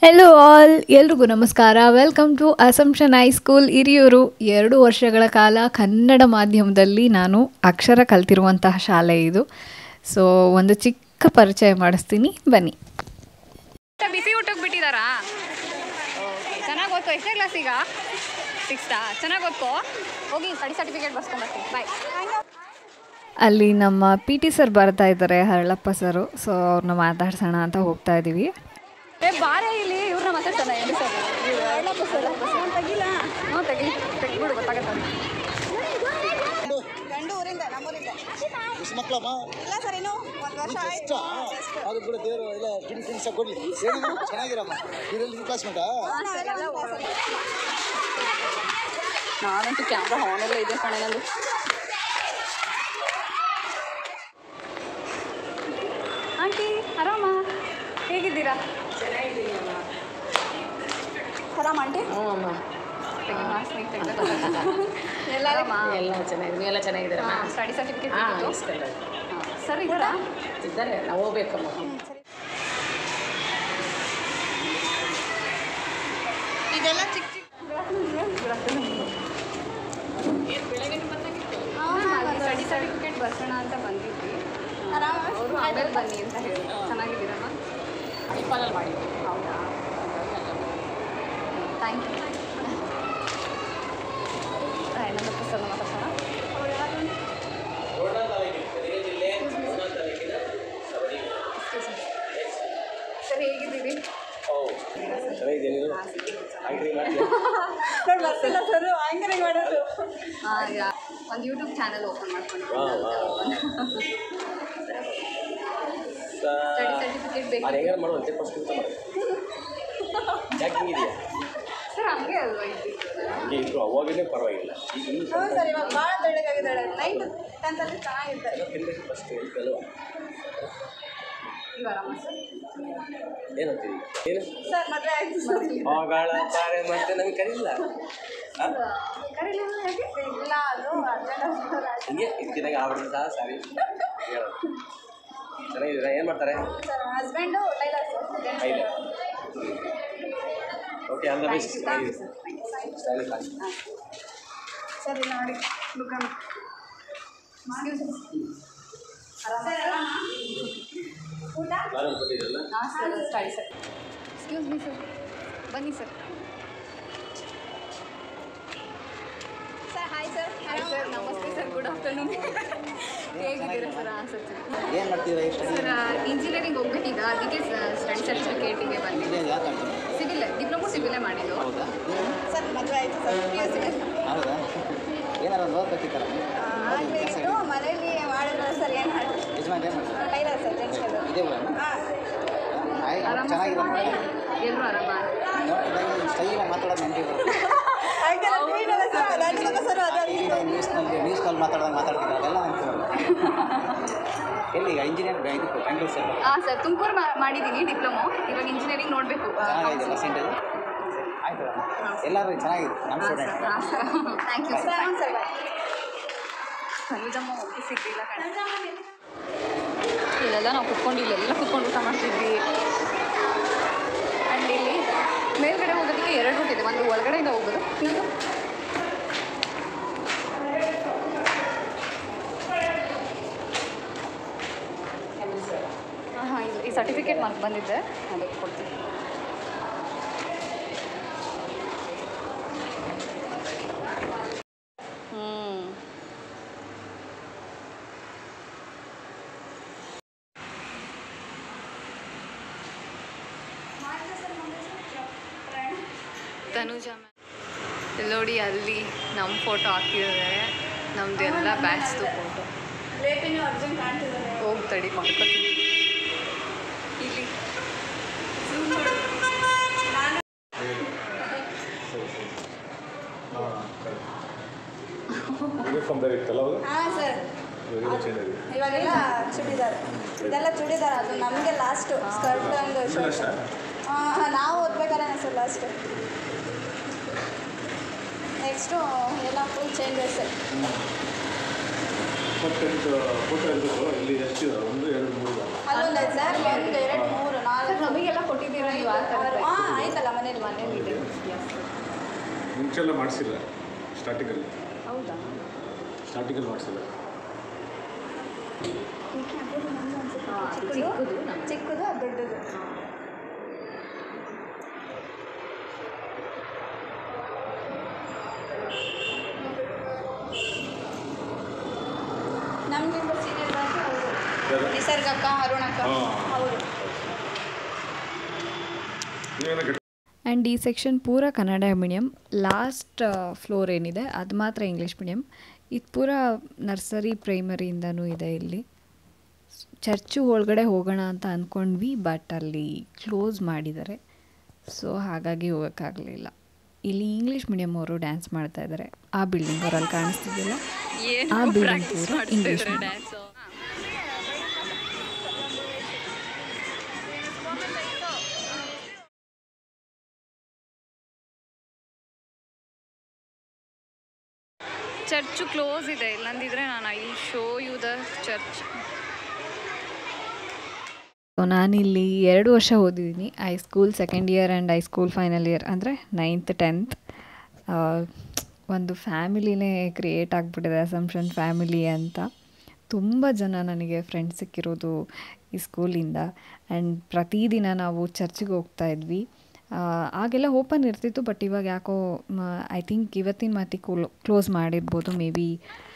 Hello all ಎಲ್ರಿಗೂ ನಮಸ್ಕಾರ welcome to Assumption high school Hiriyur ಎರಡು ವರ್ಷಗಳ ಕಾಲ ಕನ್ನಡ ಮಾಧ್ಯಮದಲ್ಲಿ ನಾನು ಅಕ್ಷರ ಕಲ್ತಿರುವಂತಹ ಶಾಲೆ ಇದು ಸೊ ಒಂದು ಚಿಕ್ಕ ಪರಿಚಯ ಮಾಡಿಸ್ತೀನಿ ಬನ್ನಿ ಬಿಸಿ ಊಟಕ್ಕೆ ಬಿಟ್ಟಿದ್ದಾರಾ ಚೆನ್ನಾಗಿ ಓದ್ಕೋ ಎಷ್ಟನೇ ಕ್ಲಾಸ್ ಈಗ ಸಿಕ್ಸ್ತಾ ಚೆನ್ನಾಗಿ ಓದ್ಕೋ ಹೋಗಿ ಸ್ಟಡಿ ಸರ್ಟಿಫಿಕೇಟ್ ಬರ್ಸ್ಕೊಂಬರ್ತೀನಿ ಬಾಯ್ ಅಲ್ಲಿ ನಮ್ಮ ಪಿ ಟಿ ಸರ್ ಬರ್ತಾ ಇದ್ದಾರೆ ಹರಳಪ್ಪ ಸರು ಸೊ ಅವ್ರನ್ನ ಮಾತಾಡ್ಸೋಣ ಅಂತ ಹೋಗ್ತಾ ಇದ್ದೀವಿ ಏ ಬಾರೆ ಇಲ್ಲಿ ಇವ್ರನ್ನ ಮಾತಾಡ್ತಾನೆ ಎಲ್ಲಿ ಸರ್ ತೆಗಿಲ್ಲ ಹ್ಞೂ ತೆಗಿ ತೆಗಿಬಿಡು ಗೊತ್ತಾಗತ್ತೆ ಗಂಡು ಊರಿಂದ ನಮ್ಮೂರಿಂದ ಎಷ್ಟು ಮಕ್ಕಳಮ್ಮ ಇಲ್ಲ ಸರ್ ಇನ್ನು ಒಂದು ವರ್ಷ ಆಯ್ತು ಇಷ್ಟ ಅದು ಕೂಡ ದೇವರು ಎಲ್ಲ ಟಿನ್ ಟಿನ್ಸ್ ಕೊಡಲಿ ಹೇಳಿದ್ರು ಚೆನ್ನಾಗಿರಮ್ಮ ಇದರಲ್ಲಿ ನಿಮ್ಮ ಕ್ಲಾಸ್ಮೇಟಾ ನಾನಂತೂ ಕ್ಯಾಮ್ರಾ ಆನೆಲ್ಲ ಇದೆ ಕಣೆ ನಂದು ಆಂಟಿ ಆರಾಮ ಹೇಗಿದ್ದೀರಾ ಆರಾಮ ಆಂಟಿ ಹ್ಞೂ ಅಮ್ಮ ತೆಗಿ ಮಾಸ್ಕ್ ನೀಗ್ ತೆಗ್ದು ಎಲ್ಲ ಆರಾಮ ಎಲ್ಲ ಚೆನ್ನಾಗಿದೆ ನೀವೆಲ್ಲ ಚೆನ್ನಾಗಿದ್ದೀರಮ್ಮ ಸ್ಟಡಿ ಸರ್ಟಿಫಿಕೇಟ್ ಹಾಂ ಇಸ್ಕೊಂಡ್ರೆ ಸರ್ ಇದ್ದಾರಾ ಇದ್ದಾರೆ ನಾವು ಹೋಗ್ಬೇಕಮ್ಮ ಇದೆಲ್ಲ ಚಿಕ್ಕ ಚಿಕ್ಕ ಸ್ಟಡಿ ಸರ್ಟಿಫಿಕೇಟ್ ಬರ್ಸೋಣ ಅಂತ ಬಂದಿದ್ವಿ ಆರಾಮ ಅವರು ಆಮೇಲೆ ಬನ್ನಿ ಅಂತ ಹೇಳಿ ಚೆನ್ನಾಗಿದ್ದೀರಮ್ಮ ಐಪಾಲಲ್ಲಿ ಮಾಡಿ ಹೌದಾ ಥ್ಯಾಂಕ್ ಯು ನಮ್ಮಪ್ಪ ಸರ್ ಮಾತಾಡ್ಸೋಣ ಸರ್ ಹೇಗಿದ್ದೀರಿ ನೋಡಿ ಬರ್ತಿಲ್ಲ ಸರ್ ಆಂಕರಿಂಗ್ ಮಾಡೋದು ಹಾಂ ಯಾ ಒಂದು ಯೂಟ್ಯೂಬ್ ಚಾನಲ್ ಓಪನ್ ಮಾಡ್ಕೊಂಡು ಸ್ಟಡಿ ಸರ್ಟಿಫಿಕೇಟ್ ಬೇಕು ಅದು ಹೆಂಗಾರು ಮಾಡುವಂತೆ ಫಸ್ಟ್ ಊಟ ಮಾಡಿ ಯಾಕೆ ಹಿಂಗಿದೆಯಾ ಸರ್ ಹಂಗೆ ಅಲ್ವಾ ಇದ್ದಿದ್ದು ಹಂಗೆ ಇದ್ರು ಅವಾಗಲೇ ಪರವಾಗಿಲ್ಲ ಈಗ ಇನ್ನೂ ಹ್ಞೂ ಸರ್ ಇವಾಗ ಭಾಳ ದೊಡ್ಡಗಾಗಿದ್ದಾಳೆ ನೈಟ್ ಟೆಂತಲ್ಲಿ ಚೆನ್ನಾಗಿದ್ದಾಳೆ ತಿನ್ಬೇಕು ಫಸ್ಟ್ ಹೆಲ್ತ್ ಅಲ್ವಾ ನೀವು ಆರಾಮ ಸರ್ ಏನಂತೀವಿ ಏನು ಸರ್ ಮದುವೆ ಆಯ್ತು ಸರ್ ಆಗಾಳ ಪಾರೆ ಮತ್ತೆ ನಮಗೆ ಕರೀಲ್ಲ ಕರೀಲಿಲ್ಲ ಯಾಕೆ ಇಲ್ಲ ಅದು ಅರ್ಜೆಂಟ್ ಹಿಂಗೆ ಇದಕ್ಕಿದಾಗ ಆವಡ್ದು ಸಹ ಸಾರಿ ಹೇಳೋದು ಚೆನ್ನಾಗಿದ್ದೀರಾ ಏನು ಮಾಡ್ತಾರೆ ಸರ್ ಹಸ್ಬೆಂಡು ಟೈಲರ್ ಸರ್ ಐದು okay all the best style class sir ಇಲ್ಲಿ ನೋಡಿ ದುಕಾನ್ ಊಟ ನಾನು ಕೊಟ್ಟಿದ್ದಲ್ಲ ಹಾಂ sir study sir excuse me sir ಬನ್ನಿ sir sir hi sir hi sir ನಮಸ್ತೆ ಸರ್ ಗುಡ್ ಆಫ್ಟರ್ನೂನ್ ಹೇಗಿದ್ದೀರಾ ಸರ್ ಹಾಂ ಸರ್ ಏನು ಮಾಡ್ತೀರಾ ಎಷ್ಟು ಸರ್ ಇಂಜಿನಿಯರಿಂಗ್ ಹೋಗ್ಬೇಕೀಗ ಅದಕ್ಕೆ ಸ್ಟಡಿ ಸರ್ಟಿಫಿಕೇಟಿಗೆ ಬಂದಿದೆ ಸಿವಿಲ್ ಡಿಪ್ಲೊಮೊ ಸಿವಿಲೇ ಮಾಡಿದ್ದು ಹೌದಾ ಸರ್ ಮದುವೆ ಆಯಿತು ಸರ್ ಪಿ ಯು ಸಿ ಹೌದಾ ಏನಾರು ಒಂದು ಓದ್ಬೇಕಿತ್ತಲ್ಲ ಆಗಬೇಕಿತ್ತು ಮನೇಲಿ ಮಾಡಿದ್ರೆ ಸರ್ ಏನು ಮಾಡಿ ಯಜಮಾನ್ ಏನು ಮಾಡ್ತಾರೆ ಟೈಲರ್ ಸರ್ ಜಂಕ್ಷನ್ ಇದೇ ಊರ ಹಾಂ ಆರಾಮ ಚೆನ್ನಾಗಿರೋ ಎಲ್ಲರೂ ಆರಾಮ ನೋಡಿದಾಗ ಸ್ಟೈಲಾಗಿ ಮಾತಾಡೋದು ನೆನಪಿ ಬರುತ್ತೆ ಸರ್ ಅದೇ ಈಗ ನ್ಯೂಸ್ನಲ್ಲಿ ನ್ಯೂಸ್ನಲ್ಲಿ ಮಾತಾಡೋದು ಮಾತಾಡ್ತಿದ್ರು ಅದೆಲ್ಲ ನೆನಪಿ ಬರುತ್ತೆ ಎಲ್ಲಿ ಈಗ ಇಂಜಿನಿಯರ್ ಇದು ಬೆಂಗಳೂರು ಸರ್ ಹಾಂ ಸರ್ ತುಮಕೂರು ಮಾಡಿದ್ದೀನಿ ಡಿಪ್ಲೊಮೊ ಇವಾಗ ಇಂಜಿನಿಯರಿಂಗ್ ನೋಡಬೇಕು ಚೆನ್ನಾಗಿದೆ ಪರ್ಸೆಂಟೇಜ್ ಆಯ್ತು ಎಲ್ಲರೂ ಚೆನ್ನಾಗಿದೆ ನಮ್ಮ ಸ್ಟೂಡೆಂಟ್ ಹಾಂ sir thank you sir sir sir Kanujamma ಒಬ್ಬರು ಸಿಗಲಿಲ್ಲ ಕಣ ಇಲ್ಲೆಲ್ಲ ನಾವು ಕುತ್ಕೊಂಡು ಇಲ್ಲೆಲ್ಲ ಕುತ್ಕೊಂಡು ಊಟ ಮಾಡ್ತಿದ್ವಿ ಆ್ಯಂಡ್ ಇಲ್ಲಿ ಮೇಲ್ಗಡೆ ಹೋಗೋದಕ್ಕೆ ಎರಡು ರೂಟ್ ಇದೆ ಒಂದು ಒಳಗಡೆಯಿಂದ ಹೋಗೋದು ಇನ್ನೊಂದು ಹಾಂ ಹಾಂ ಇಲ್ಲಿ ಈ ಸರ್ಟಿಫಿಕೇಟ್ ಮಾರ್ಕ್ ಬಂದಿದ್ದೆ ಅದಕ್ಕೆ ಕೊಡ್ತೀನಿ ಹ್ಞೂ ತನುಜ ಮ್ಯಾಮ್ ನೋಡಿ ಅಲ್ಲಿ ನಮ್ಮ ಫೋಟೋ ಹಾಕಿದ್ದಾರೆ ನಮ್ದು ಎಲ್ಲ ಬ್ಯಾಚ್ದು ಫೋಟೋ ರೇಪಿನೂ ಅರ್ಜೆಂಟ್ ಕಾಣ್ತಿದ್ದಾರೆ ಹೋಗಿ ತಡಿ ಮಾಡ್ಕೊತೀನಿ ಇಲ್ಲಿ ಯೂನಿಫಾರ್ಮ್ ಬೇರೆ ಇತ್ತಲ್ಲ ಅವಾಗ ಹಾಂ ಸರ್ ಇವಾಗೆಲ್ಲ ಚೇಂಜ್ ಆಗಿದೆ ಇವಾಗೆಲ್ಲ ಚೂಡಿದಾರ್ ಇದೆಲ್ಲ ಚೂಡಿದಾರ್ ಅದು ನಮಗೆ ಲಾಸ್ಟು ಸ್ಕರ್ಟ್ ಒಂದು ಶರ್ಟ್ ಹಾಂ ನಾವು ಓದ್ಬೇಕಾದ್ರೆ ಸರ್ ಲಾಸ್ಟ್ ನೆಕ್ಸ್ಟು ಎಲ್ಲ ಫುಲ್ ಚೇಂಜಸ್ ಇಪ್ಪತ್ತೆಂಟು ಫೋಟೋ ಇರಬೇಕು ಇಲ್ಲಿ ಎಷ್ಟಿದೆ ಒಂದು ಎರಡು ಮೂರು ಇದಾವೆ. ಅಲ್ಲೊಂದು ಸರ್ ಒಂದು ಎರಡು ಮೂರು ನಾಲ್ಕು ನಮಗೆಲ್ಲ ಕೊಟ್ಟಿದ್ದೀರಾ ನೀವು ಆ ಥರದ್ದು? ಹಾಂ ಆಯ್ತಲ್ಲ ಮನೇಲಿ ಮನೇಲಿ ಇದೆ ಮುಂಚೆಲ್ಲ ಮಾಡಿಸಿಲ್ಲ ಸ್ಟಾರ್ಟಿಂಗಲ್ಲಿ ಹೌದಾ ಸ್ಟಾರ್ಟಿಂಗಲ್ಲಿ ಮಾಡಿಸಿಲ್ಲ ಚಿಕ್ಕದು ನಮ್ಮ ಚಿಕ್ಕದು ಅದು ದೊಡ್ಡದು ನಮ್ಗಿಂತ ಸೀನಿಯರ್ ಬ್ಯಾಚ್ ಅವರು ಯಾರು? ನಿಸರ್ಗಕ್ಕ ಅರುಣಕ್ಕ ಹಾ. ಅವರು ನೀವೇನಕ್ಕೆ ಆ್ಯಂಡ್ ಈ ಸೆಕ್ಷನ್ ಪೂರ ಕನ್ನಡ ಮೀಡಿಯಮ್ ಲಾಸ್ಟ್ ಫ್ಲೋರ್ ಏನಿದೆ ಅದು ಮಾತ್ರ ಇಂಗ್ಲೀಷ್ ಮೀಡಿಯಮ್ ಇದು ಪೂರ ನರ್ಸರಿ ಪ್ರೈಮರಿಯಿಂದನೂ ಇದೆ ಇಲ್ಲಿ ಚರ್ಚು ಒಳಗಡೆ ಹೋಗೋಣ ಅಂತ ಅಂದ್ಕೊಂಡ್ವಿ ಬಟ್ ಅಲ್ಲಿ ಕ್ಲೋಸ್ ಮಾಡಿದ್ದಾರೆ ಸೊ ಹಾಗಾಗಿ ಹೋಗೋಕ್ಕಾಗಲಿಲ್ಲ ಇಲ್ಲಿ ಇಂಗ್ಲೀಷ್ ಮೀಡಿಯಮ್ ಅವರು ಡ್ಯಾನ್ಸ್ ಮಾಡ್ತಾ ಇದ್ದಾರೆ ಆ ಬಿಲ್ಡಿಂಗ್ ಅವರಲ್ಲಿ ಕಾಣಿಸ್ತಿದ್ದಿಲ್ಲ ಆ ಬಿಲ್ಡಿಂಗ್ ಪೂರ ಇಂಗ್ಲೀಷ್ ಮೀಡಿಯಮ್ ಚರ್ಚು ಕ್ಲೋಸ್ ಇದೆ ಇಲ್ಲಂದಿದ್ರೆ ನಾನು I show you the church so ನಾನಿಲ್ಲಿ ಎರಡು ವರ್ಷ ಓದಿದ್ದೀನಿ high school second year and high school final year ಅಂದರೆ ನೈನ್ತ್ ಟೆಂತ್ ಒಂದು ಫ್ಯಾಮಿಲಿನೇ ಕ್ರಿಯೇಟ್ ಆಗಿಬಿಟ್ಟಿದೆ ಅಸಂಪ್ಷನ್ ಫ್ಯಾಮಿಲಿ ಅಂತ ತುಂಬ ಜನ ನನಗೆ ಫ್ರೆಂಡ್ಸ್ ಸಿಕ್ಕಿರೋದು ಈ ಸ್ಕೂಲಿಂದ ಆ್ಯಂಡ್ ಪ್ರತಿದಿನ ನಾವು ಚರ್ಚಿಗೆ ಹೋಗ್ತಾ ಇದ್ವಿ ಆ, ಆಗೆಲ್ಲ ಓಪನ್ ಇರ್ತಿತ್ತು ಬಟ್ ಇವಾಗ ಯಾಕೋ ಐ ಥಿಂಕ್ ಇವತ್ತಿನ ಮಾತಿ ಕ್ಲೋಸ್ ಮಾಡಿರ್ಬೋದು ಮೇ ಬಿ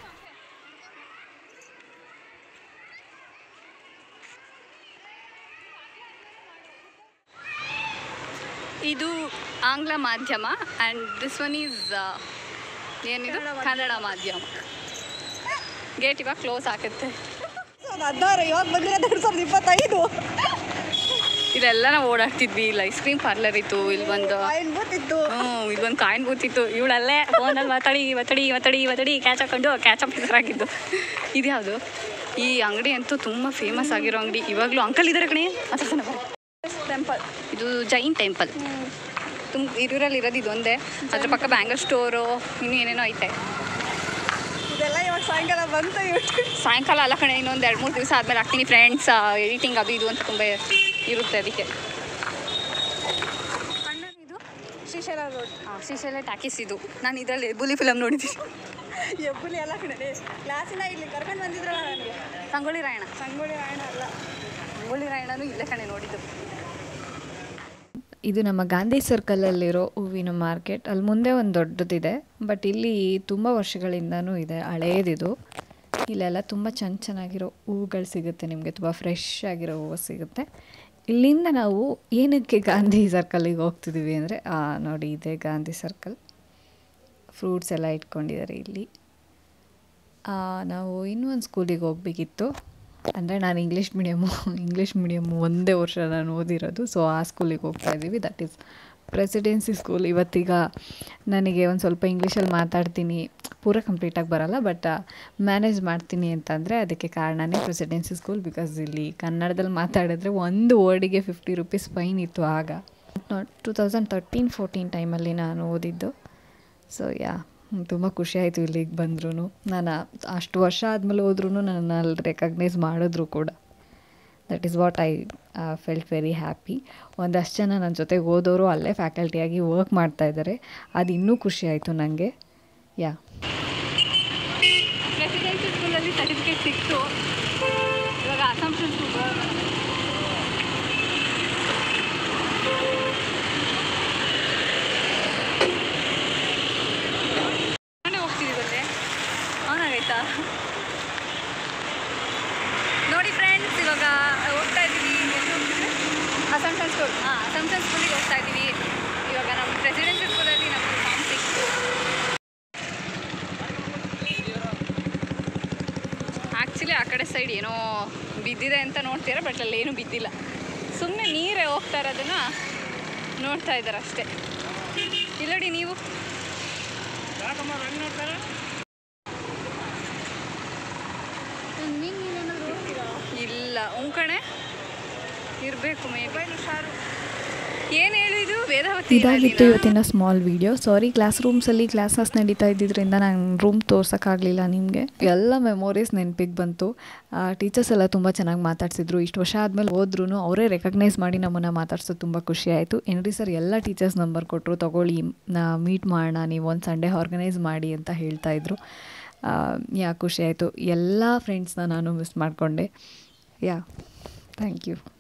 ಇದು ಆಂಗ್ಲ ಮಾಧ್ಯಮ ಆ್ಯಂಡ್ ದಿಸ್ ಒನ್ ಈಸ್ ಏನಿದು ಕನ್ನಡ ಮಾಧ್ಯಮ ಗೇಟ್ ಇವಾಗ ಕ್ಲೋಸ್ ಆಗುತ್ತೆ ಹದಿನಾರು ಇವಾಗ ಬಂದಿರೋದು ಎರಡು ಸಾವಿರದ ಇಪ್ಪತ್ತೈದು ಇದೆಲ್ಲ ನಾವು ಓಡಾಡ್ತಿದ್ವಿ ಇಲ್ಲಿ ಐಸ್ ಕ್ರೀಮ್ ಪಾರ್ಲರ್ ಇತ್ತು ಇಲ್ಲಿ ಒಂದು ಆಯಿಲ್ ಬೂತಿತ್ತು ಹ್ಞೂ ಇಲ್ಲೊಂದು ಕಾಯಿನ್ ಬೂತಿತ್ತು ಇವಳಲ್ಲೇ ಫೋನಲ್ಲಿ ಮಾತಾಡಿ ಮಾತಾಡಿ ಮಾತಾಡಿ ಮಾತಾಡಿ ಕ್ಯಾಚ್ ಹಾಕೊಂಡು ಕ್ಯಾಚ್ ಅಪ್ ಆಗಿದ್ದು ಇದು ಯಾವುದು ಈ ಅಂಗಡಿ ಅಂತೂ ತುಂಬ ಫೇಮಸ್ ಆಗಿರೋ ಅಂಗಡಿ ಇವಾಗಲೂ ಅಂಕಲ್ ಇದ್ದಾರೆ ಕಣೆ ಮಾತಾಡ್ತಾನೆ ಬರ್ರಿ. ಟೆಂಪಲ್ ಇದು ಜೈನ್ ಟೆಂಪಲ್ ತುಂಬ ಹಿರಿಯೂರಲ್ಲಿ ಇರೋದು ಇದೊಂದೇ ಅದ್ರ ಪಕ್ಕ ಬ್ಯಾಂಗಲ್ ಸ್ಟೋರು ಇನ್ನೂ ಏನೇನೋ ಐತೆ ಇದೆಲ್ಲ ಇವಾಗ ಸಾಯಂಕಾಲ ಬಂತು ಯೂಟ್ಯೂಬ್ ಸಾಯಂಕಾಲ ಅಲ್ಲ ಕಣೆ ಇನ್ನೊಂದು ಎರಡು ಮೂರು ದಿವಸ ಆದಮೇಲೆ ಹಾಕ್ತೀನಿ ಫ್ರೆಂಡ್ಸ್ ಎಡಿಟಿಂಗ್ ಅದು ಇದು ಅಂತ ತುಂಬ ಇರುತ್ತೆ ಅದಕ್ಕೆ ಇದು ಶ್ರೀಶೈಲ ರೋಡ್ ಹಾಂ ಶ್ರೀಶೈಲ ಟಾಕೀಸ್ ಇದು ನಾನು ಇದರಲ್ಲಿ ಬುಲಿ ಫಿಲಮ್ ನೋಡಿದ್ದೀನಿ ಎಬ್ಬುಲಿ ಎಲ್ಲ ಕಡೆ ಕ್ಲಾಸಿನ ಇಲ್ಲಿ ಕರ್ಕೊಂಡು ಬಂದಿದ್ರಲ್ಲ ನನಗೆ ಸಂಗೊಳ್ಳಿ ರಾಯಣ ಸಂಗೊಳ್ಳಿ ರಾಯಣ ಅಲ್ಲ ಸಂಗೊಳ್ಳಿ ರಾಯಣನೂ ಇಲ್ಲೇ ಕಣೆ ನೋಡಿದ್ದು ಇದು ನಮ್ಮ ಗಾಂಧಿ ಸರ್ಕಲಲ್ಲಿರೋ ಹೂವಿನ ಮಾರ್ಕೆಟ್ ಅಲ್ಲಿ ಮುಂದೆ ಒಂದು ದೊಡ್ಡದಿದೆ ಬಟ್ ಇಲ್ಲಿ ತುಂಬ ವರ್ಷಗಳಿಂದನೂ ಇದೆ ಹಳೇದಿದು ಇಲ್ಲೆಲ್ಲ ತುಂಬ ಚೆನ್ನ ಚೆನ್ನಾಗಿರೋ ಹೂಗಳು ಸಿಗುತ್ತೆ ನಿಮಗೆ ತುಂಬ ಫ್ರೆಶ್ ಆಗಿರೋ ಹೂವು ಸಿಗುತ್ತೆ ಇಲ್ಲಿಂದ ನಾವು ಏನಕ್ಕೆ ಗಾಂಧಿ ಸರ್ಕಲ್ಲಿಗೆ ಹೋಗ್ತಿದ್ದೀವಿ ಅಂದರೆ ನೋಡಿ ಇದೆ ಗಾಂಧಿ ಸರ್ಕಲ್ ಫ್ರೂಟ್ಸ್ ಎಲ್ಲ ಇಟ್ಕೊಂಡಿದ್ದಾರೆ ಇಲ್ಲಿ ಆ, ನಾವು ಇನ್ನೂ ಒಂದು ಸ್ಕೂಲಿಗೆ ಹೋಗ್ಬೇಕಿತ್ತು ಅಂದರೆ ನಾನು ಇಂಗ್ಲೀಷ್ ಮೀಡಿಯಮು ಇಂಗ್ಲೀಷ್ ಮೀಡಿಯಮ್ಮು ಒಂದೇ ವರ್ಷ ನಾನು ಓದಿರೋದು ಸೊ ಆ ಸ್ಕೂಲಿಗೆ ಹೋಗ್ತಾ ಇದ್ದೀವಿ ದಟ್ ಈಸ್ ಪ್ರೆಸಿಡೆನ್ಸಿ ಸ್ಕೂಲ್ ಇವತ್ತೀಗ ನನಗೆ ಒಂದು ಸ್ವಲ್ಪ ಇಂಗ್ಲೀಷಲ್ಲಿ ಮಾತಾಡ್ತೀನಿ ಪೂರ ಕಂಪ್ಲೀಟಾಗಿ ಬರಲ್ಲ ಬಟ್ ಮ್ಯಾನೇಜ್ ಮಾಡ್ತೀನಿ ಅಂತಂದರೆ ಅದಕ್ಕೆ ಕಾರಣನೇ ಪ್ರೆಸಿಡೆನ್ಸಿ ಸ್ಕೂಲ್ ಬಿಕಾಸ್ ಇಲ್ಲಿ ಕನ್ನಡದಲ್ಲಿ ಮಾತಾಡಿದ್ರೆ ಒಂದು ವರ್ಡಿಗೆ ಫಿಫ್ಟಿ ರುಪೀಸ್ ಫೈನ್ ಇತ್ತು ಆಗ ಟು ತೌಸಂಡ್ ತರ್ಟೀನ್ ಫೋರ್ಟೀನ್ ಟೈಮಲ್ಲಿ ನಾನು ಓದಿದ್ದು ಸೊ ಯಾ ತುಂಬ ಖುಷಿ ಆಯಿತು ಇಲ್ಲಿಗೆ ಬಂದ್ರೂ ನಾನು ಅಷ್ಟು ವರ್ಷ ಆದಮೇಲೆ ಹೋದ್ರೂ ನನ್ನ ಅಲ್ಲಿ ರೆಕಗ್ನೈಸ್ ಮಾಡಿದ್ರು ಕೂಡ that is what I felt very happy ಒಂದಷ್ಟು ಜನ ನನ್ನ ಜೊತೆಗೆ ಓದೋರು ಅಲ್ಲೇ ಫ್ಯಾಕಲ್ಟಿಯಾಗಿ ವರ್ಕ್ ಮಾಡ್ತಾ ಇದ್ದಾರೆ ಅದು ಇನ್ನೂ ಖುಷಿ ಆಯಿತು ನನಗೆ ಯಾ ಪ್ರೆಸಿಡೆನ್ಸಿ ಸ್ಕೂಲಲ್ಲಿ ಸರ್ಟಿಫಿಕೇಟ್ ಸಿಕ್ತು ಇವಾಗ ಅಸಂಪ್ಷನ್ ಹೋಗ್ತೀವಿ ಗೊತ್ತೇ ಅವನಾಗೈತಾ ನೋಡಿ ಫ್ರೆಂಡ್ಸ್ ಇವಾಗ ಹೋಗ್ತಾ ಇದ್ದೀವಿ ಅಸಂಪ್ಷನ್ ಸ್ಕೂಲ್ ಹಾಂ ಅಸಂಪ್ಷನ್ ಸ್ಕೂಲಿಗೆ ಹೋಗ್ತಾ ಇದ್ದೀವಿ ಇವಾಗ ನಮ್ಮ ಪ್ರೆಸಿಡೆನ್ಸಿ ಸ್ಕೂಲಲ್ಲಿ ನಮಗೆ ಫಾರ್ಮ್ ಸಿಕ್ತು ಆ್ಯಕ್ಚುಲಿ ಆ ಕಡೆ ಸೈಡ್ ಏನೋ ಬಿದ್ದಿದೆ ಅಂತ ನೋಡ್ತೀರಾ ಬಟ್ ಅಲ್ಲಿ ಏನೂ ಬಿದ್ದಿಲ್ಲ ಸುಮ್ಮನೆ ನೀರೇ ಹೋಗ್ತಾ ಇರೋದನ್ನ ನೋಡ್ತಾ ಇದ್ದಾರೆ ಅಷ್ಟೇ ಇಲ್ಲಡಿ ನೀವು ಇಲ್ಲ ಉಂಕಣೆ ಇರಬೇಕು ಮೇ ಬಿ ಹುಷಾರು ಏನು ಹೇಳು ಇದು ವೇದಾವತಿ ಇದಾಗಿತ್ತು ಇವತ್ತಿನ ಸ್ಮಾಲ್ ವಿಡಿಯೋ ಸಾರಿ ಕ್ಲಾಸ್ ರೂಮ್ಸಲ್ಲಿ ಕ್ಲಾಸಸ್ ನಡೀತಾ ಇದ್ದಿದ್ದರಿಂದ ನಾನು ರೂಮ್ ತೋರ್ಸೋಕ್ಕಾಗಲಿಲ್ಲ ನಿಮಗೆ ಎಲ್ಲ ಮೆಮೊರೀಸ್ ನೆನಪಿಗೆ ಬಂತು ಟೀಚರ್ಸ್ ಎಲ್ಲ ತುಂಬ ಚೆನ್ನಾಗಿ ಮಾತಾಡ್ಸಿದ್ರು ಇಷ್ಟು ವರ್ಷ ಆದಮೇಲೆ ಹೋದ್ರೂ ಅವರೇ ರೆಕಗ್ನೈಸ್ ಮಾಡಿ ನಮ್ಮನ್ನು ಮಾತಾಡ್ಸೋದು ತುಂಬ ಖುಷಿ ಆಯಿತು ಏನ್ರಿ ಸರ್ ಎಲ್ಲ ಟೀಚರ್ಸ್ ನಂಬರ್ ಕೊಟ್ಟರು ತೊಗೊಳ್ಳಿ ಮೀಟ್ ಮಾಡೋಣ ನೀವು ಒಂದು ಸಂಡೇ ಆರ್ಗನೈಸ್ ಮಾಡಿ ಅಂತ ಹೇಳ್ತಾಯಿದ್ರು ಯಾ ಖುಷಿ ಆಯಿತು ಎಲ್ಲ ಫ್ರೆಂಡ್ಸ್ನ ನಾನು ಮಿಸ್ ಮಾಡಿಕೊಂಡೆ ಯಾ ಥ್ಯಾಂಕ್ ಯು